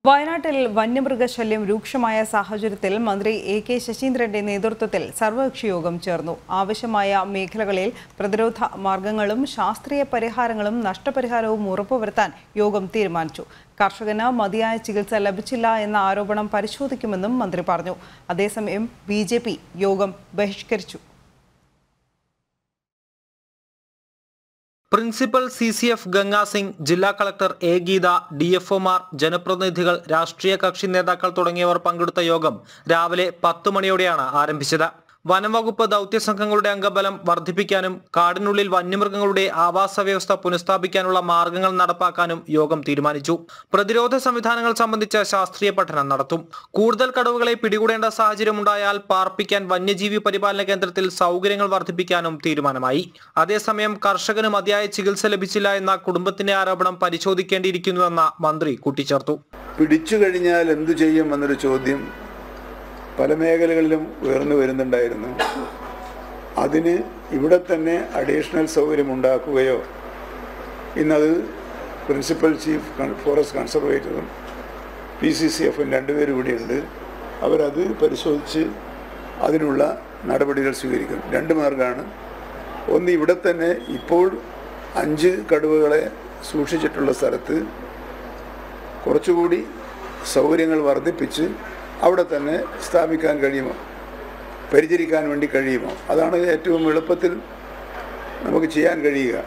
വയനാട്ടിൽ വന്യമൃഗശല്യം രൂക്ഷമായ സാഹചര്യത്തിൽ മന്ത്രി എ കെ ശശീന്ദ്രന്റെ നേതൃത്വത്തിൽ സർവകക്ഷി യോഗം ചേർന്നു ആവശ്യമായ മേഖലകളിൽ പ്രതിരോധ മാർഗങ്ങളും ശാസ്ത്രീയ പരിഹാരങ്ങളും നഷ്ടപരിഹാരവും ഉറപ്പുവരുത്താൻ യോഗം തീരുമാനിച്ചു കർഷകന് മതിയായ ചികിത്സ ലഭിച്ചില്ല എന്ന ആരോപണം പരിശോധിക്കുമെന്നും മന്ത്രി പറഞ്ഞു അതേസമയം ബി യോഗം ബഹിഷ്കരിച്ചു principal C C F Ganga Singh ജില്ലാ collector A Geetha D F Omar ജനപ്രതിനിധികൾ രാഷ്ട്രീയ കക്ഷി നേതാക്കൾ തുടങ്ങിയവർ പങ്കെടുത്ത യോഗം രാവിലെ പത്ത് മണിയോടെയാണ് ആരംഭിച്ചത് വനംവകുപ്പ് ദൗത്യ സംഘങ്ങളുടെ അംഗബലം വർദ്ധിപ്പിക്കാനും കാടിനുള്ളിൽ വന്യമൃഗങ്ങളുടെ ആവാസ വ്യവസ്ഥ പുനഃസ്ഥാപിക്കാനുള്ള മാർഗങ്ങൾ നടപ്പാക്കാനും യോഗം തീരുമാനിച്ചു പ്രതിരോധ സംവിധാനങ്ങൾ സംബന്ധിച്ച ശാസ്ത്രീയ പഠനം നടത്തും കൂടുതൽ കടുവകളെ പിടികൂടേണ്ട സാഹചര്യമുണ്ടായാൽ പാർപ്പിക്കാൻ വന്യജീവി പരിപാലന കേന്ദ്രത്തിൽ സൗകര്യങ്ങൾ വർദ്ധിപ്പിക്കാനും തീരുമാനമായി അതേസമയം കർഷകന് മതിയായ ചികിത്സ ലഭിച്ചില്ല എന്ന കുടുംബത്തിന്റെ ആരോപണം പരിശോധിക്കേണ്ടിയിരിക്കുന്നുവെന്ന മന്ത്രി കൂട്ടിച്ചേർത്തു പിടിച്ചു കഴിഞ്ഞാൽ എന്തു ചെയ്യും എന്നൊരു ചോദ്യം പല മേഖലകളിലും ഉയർന്നു വരുന്നുണ്ടായിരുന്നു അതിന് ഇവിടെ തന്നെ അഡീഷണൽ സൗകര്യം ഉണ്ടാക്കുകയോ ഇന്നത് പ്രിൻസിപ്പൽ ചീഫ് കൺ- ഫോറസ്റ്റ് കൺസർവേറ്ററും പി സി സി എഫും രണ്ടുപേരും ഇവിടെയുണ്ട് അവരത് പരിശോധിച്ച് അതിനുള്ള നടപടികൾ സ്വീകരിക്കും രണ്ട് മാർഗമാണ് ഒന്ന് ഇവിടെ തന്നെ ഇപ്പോൾ അഞ്ച് കടുവകളെ സൂക്ഷിച്ചിട്ടുള്ള സ്ഥലത്ത് കുറച്ചുകൂടി സൗകര്യങ്ങൾ വർദ്ധിപ്പിച്ച് അവിടെ തന്നെ സ്ഥാപിക്കാൻ കഴിയുമോ പരിചരിക്കാൻ വേണ്ടി കഴിയുമോ അതാണ് ഏറ്റവും എളുപ്പത്തിൽ നമുക്ക് ചെയ്യാൻ കഴിയുക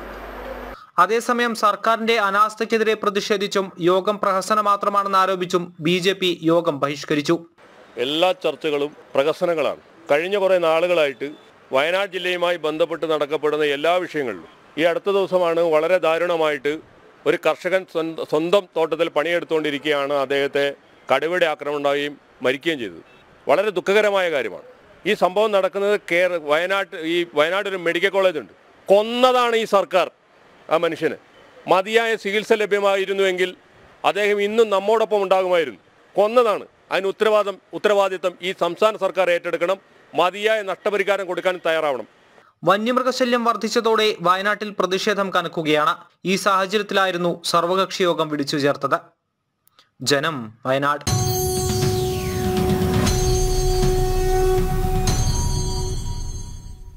അതേസമയം സർക്കാരിന്റെ അനാസ്ഥയ്ക്കെതിരെ പ്രതിഷേധിച്ചും യോഗം പ്രഹസനം മാത്രമാണെന്ന് ആരോപിച്ചും ബി ജെ പി യോഗം ബഹിഷ്കരിച്ചു എല്ലാ ചർച്ചകളും പ്രഹസനങ്ങളാണ് കഴിഞ്ഞ കുറേ നാളുകളായിട്ട് വയനാട് ജില്ലയുമായി ബന്ധപ്പെട്ട് നടക്കപ്പെടുന്ന എല്ലാ വിഷയങ്ങളിലും ഈ അടുത്ത ദിവസമാണ് വളരെ ദാരുണമായിട്ട് ഒരു കർഷകൻ സ്വന്ത- സ്വന്തം തോട്ടത്തിൽ പണിയെടുത്തുകൊണ്ടിരിക്കുകയാണ് അദ്ദേഹത്തെ കടുവയുടെ ആക്രമണം ഉണ്ടാവുകയും മരിക്കുകയും ചെയ്തത് വളരെ ദുഃഖകരമായ കാര്യമാണ് ഈ സംഭവം നടക്കുന്നത് കേര വയനാട്ട് ഈ വയനാട് ഒരു മെഡിക്കൽ കോളേജ് ഉണ്ട് കൊന്നതാണ് ഈ സർക്കാർ ആ മനുഷ്യന് മതിയായ ചികിത്സ ലഭ്യമായിരുന്നുവെങ്കിൽ അദ്ദേഹം ഇന്നും നമ്മോടൊപ്പം ഉണ്ടാകുമായിരുന്നു കൊന്നതാണ് അതിന് ഉത്തരവാദം ഉത്തരവാദിത്തം ഈ സംസ്ഥാന സർക്കാർ ഏറ്റെടുക്കണം മതിയായ നഷ്ടപരിഹാരം കൊടുക്കാൻ തയ്യാറാവണം വന്യമൃഗശല്യം വർദ്ധിച്ചതോടെ വയനാട്ടിൽ പ്രതിഷേധം കനക്കുകയാണ് ഈ സാഹചര്യത്തിലായിരുന്നു സർവകക്ഷി യോഗം വിളിച്ചു ചേർത്തത് ജനം വയനാട്